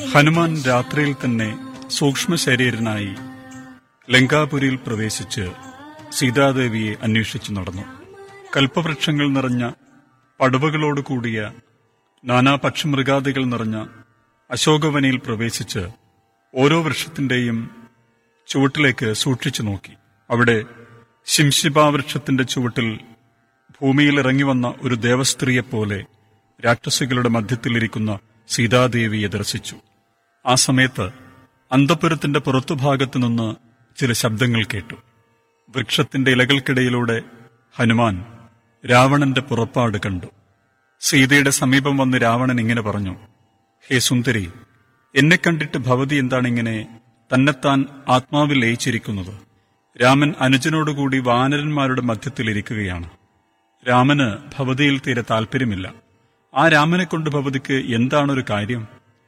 ഹനുമാൻ രാത്രിയിൽ തന്നെ സൂക്ഷ്മ ശരീരനായി ലങ്കാപുരിയിൽ പ്രവേശിച്ച് സീതാദേവിയെ അന്വേഷിച്ചു നടന്നു കൽപ്പവൃക്ഷങ്ങൾ നിറഞ്ഞ പടവുകളോട് കൂടിയ നാനാ പക്ഷിമൃഗാദികൾ നിറഞ്ഞ അശോകവനിയിൽ പ്രവേശിച്ച് ഓരോ വൃക്ഷത്തിന്റെയും ചുവട്ടിലേക്ക് സൂക്ഷിച്ചു നോക്കി അവിടെ ശിംശിപാവൃക്ഷത്തിന്റെ ചുവട്ടിൽ ഭൂമിയിൽ ഇറങ്ങി വന്ന ഒരു ദേവസ്ത്രീയെപ്പോലെ രാക്ഷസികളുടെ മധ്യത്തിലിരിക്കുന്ന സീതാദേവിയെ ദർശിച്ചു ആ സമയത്ത് അന്തപുരത്തിന്റെ പുറത്തുഭാഗത്തു നിന്ന് ചില ശബ്ദങ്ങൾ കേട്ടു വൃക്ഷത്തിന്റെ ഇലകൾക്കിടയിലൂടെ ഹനുമാൻ രാവണന്റെ പുറപ്പാട് കണ്ടു സീതയുടെ സമീപം വന്ന് രാവണൻ ഇങ്ങനെ പറഞ്ഞു ഹേ സുന്ദരി എന്നെ കണ്ടിട്ട് ഭവതി എന്താണ് ഇങ്ങനെ തന്നെത്താൻ ആത്മാവിൽ ലയിച്ചിരിക്കുന്നത് രാമൻ അനുജനോടുകൂടി വാനരന്മാരുടെ മധ്യത്തിലിരിക്കുകയാണ് രാമന് ഭവതിയിൽ തീരെ താല്പര്യമില്ല ആ രാമനെ കൊണ്ട് ഭവതിക്ക് എന്താണൊരു കാര്യം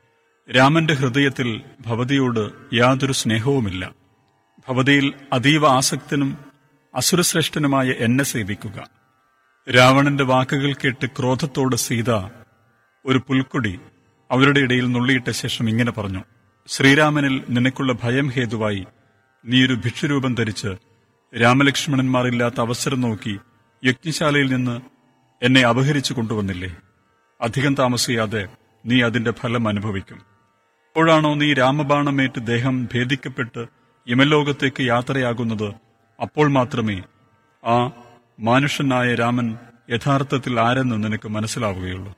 രാമന്റെ ഹൃദയത്തിൽ ഭവതിയോട് യാതൊരു സ്നേഹവുമില്ല ഭവതിയിൽ അതീവ ആസക്തനും അസുരശ്രേഷ്ഠനുമായ എന്നെ സേവിക്കുക രാവണന്റെ വാക്കുകൾ കേട്ട് ക്രോധത്തോട് സീത ഒരു പുൽക്കൊടി അവരുടെ ഇടയിൽ നുള്ളിയിട്ട ശേഷം ഇങ്ങനെ പറഞ്ഞു ശ്രീരാമനിൽ നിനക്കുള്ള ഭയം ഹേതുവായി നീ ഒരു ഭിക്ഷുരൂപം ധരിച്ച് രാമലക്ഷ്മണന്മാരില്ലാത്ത അവസരം നോക്കി യജ്ഞശാലയിൽ നിന്ന് എന്നെ അപഹരിച്ചു കൊണ്ടുവന്നില്ലേ അധികം താമസിയാതെ നീ അതിന്റെ ഫലം അനുഭവിക്കും എപ്പോഴാണോ നീ രാമബാണമേറ്റ് ദേഹം ഭേദിക്കപ്പെട്ട് യമലോകത്തേക്ക് യാത്രയാകുന്നത് അപ്പോൾ മാത്രമേ ആ മാനുഷനായ രാമൻ യഥാർത്ഥത്തിൽ ആരെന്ന് നിനക്ക് മനസ്സിലാവുകയുള്ളൂ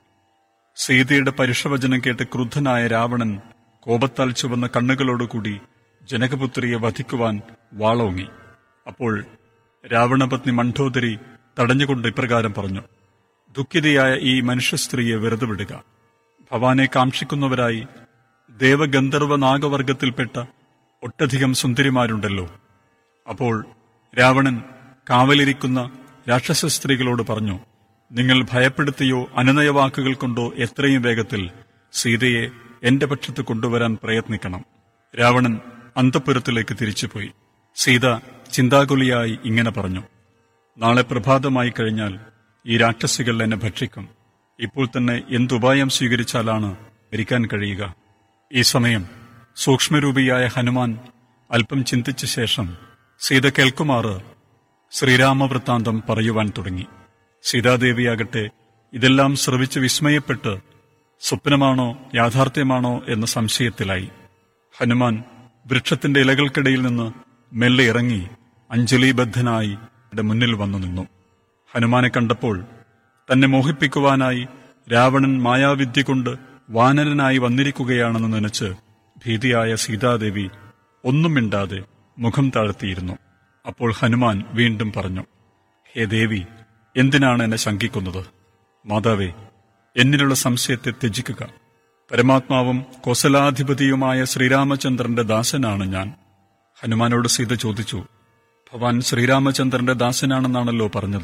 സീതയുടെ പരുഷവചനം കേട്ട് ക്രുദ്ധനായ രാവണൻ കോപത്താൽ ചുവന്ന കണ്ണുകളോടുകൂടി ജനകപുത്രിയെ വധിക്കുവാൻ വാളോങ്ങി അപ്പോൾ രാവണപത്നി മണ്ഡോദരി തടഞ്ഞുകൊണ്ട് ഇപ്രകാരം പറഞ്ഞു ദുഃഖിതയായ ഈ മനുഷ്യ സ്ത്രീയെ വെറുതെ വിടുക ഭവാനെ കാക്ഷിക്കുന്നവരായി ദേവഗന്ധർവ നാഗവർഗത്തിൽപ്പെട്ട ഒട്ടധികം സുന്ദരിമാരുണ്ടല്ലോ അപ്പോൾ രാവണൻ കാവലിരിക്കുന്ന രാക്ഷസ സ്ത്രീകളോട് പറഞ്ഞു നിങ്ങൾ ഭയപ്പെടുത്തിയോ അനുനയവാക്കുകൾ കൊണ്ടോ എത്രയും വേഗത്തിൽ സീതയെ എന്റെ പക്ഷത്ത് കൊണ്ടുവരാൻ പ്രയത്നിക്കണം രാവണൻ അന്തപുരത്തിലേക്ക് തിരിച്ചുപോയി സീത ചിന്താകുലിയായി ഇങ്ങനെ പറഞ്ഞു നാളെ പ്രഭാതമായി കഴിഞ്ഞാൽ ഈ രാക്ഷസികൾ എന്നെ ഭക്ഷിക്കും ഇപ്പോൾ തന്നെ എന്തുപായം സ്വീകരിച്ചാലാണ് മരിക്കാൻ കഴിയുക ഈ സമയം സൂക്ഷ്മരൂപിയായ ഹനുമാൻ അല്പം ചിന്തിച്ച ശേഷം സീത കേൾക്കുമാറ് ശ്രീരാമവൃത്താന്തം പറയുവാൻ തുടങ്ങി സീതാദേവിയാകട്ടെ ഇതെല്ലാം ശ്രവിച്ച് വിസ്മയപ്പെട്ട് സ്വപ്നമാണോ യാഥാർത്ഥ്യമാണോ എന്ന സംശയത്തിലായി ഹനുമാൻ വൃക്ഷത്തിന്റെ ഇലകൾക്കിടയിൽ നിന്ന് മെല്ലെ ഇറങ്ങി അഞ്ജലിബദ്ധനായി യുടെ മുന്നിൽ വന്നു നിന്നു ഹനുമാനെ കണ്ടപ്പോൾ തന്നെ മോഹിപ്പിക്കുവാനായി രാവണൻ മായാവിദ്യ കൊണ്ട് വാനരനായി വന്നിരിക്കുകയാണെന്ന് നനച്ച് ഭീതിയായ സീതാദേവി ഒന്നും മിണ്ടാതെ മുഖം താഴ്ത്തിയിരുന്നു അപ്പോൾ ഹനുമാൻ വീണ്ടും പറഞ്ഞു ഹേ ദേവി എന്തിനാണ് എന്നെ ശങ്കിക്കുന്നത് മാതാവേ എന്നിലുള്ള സംശയത്തെ ത്യജിക്കുക പരമാത്മാവും കോസലാധിപതിയുമായ ശ്രീരാമചന്ദ്രന്റെ ദാസനാണ് ഞാൻ ഹനുമാനോട് സീത ചോദിച്ചു ഭവാൻ ശ്രീരാമചന്ദ്രന്റെ ദാസനാണെന്നാണല്ലോ പറഞ്ഞത്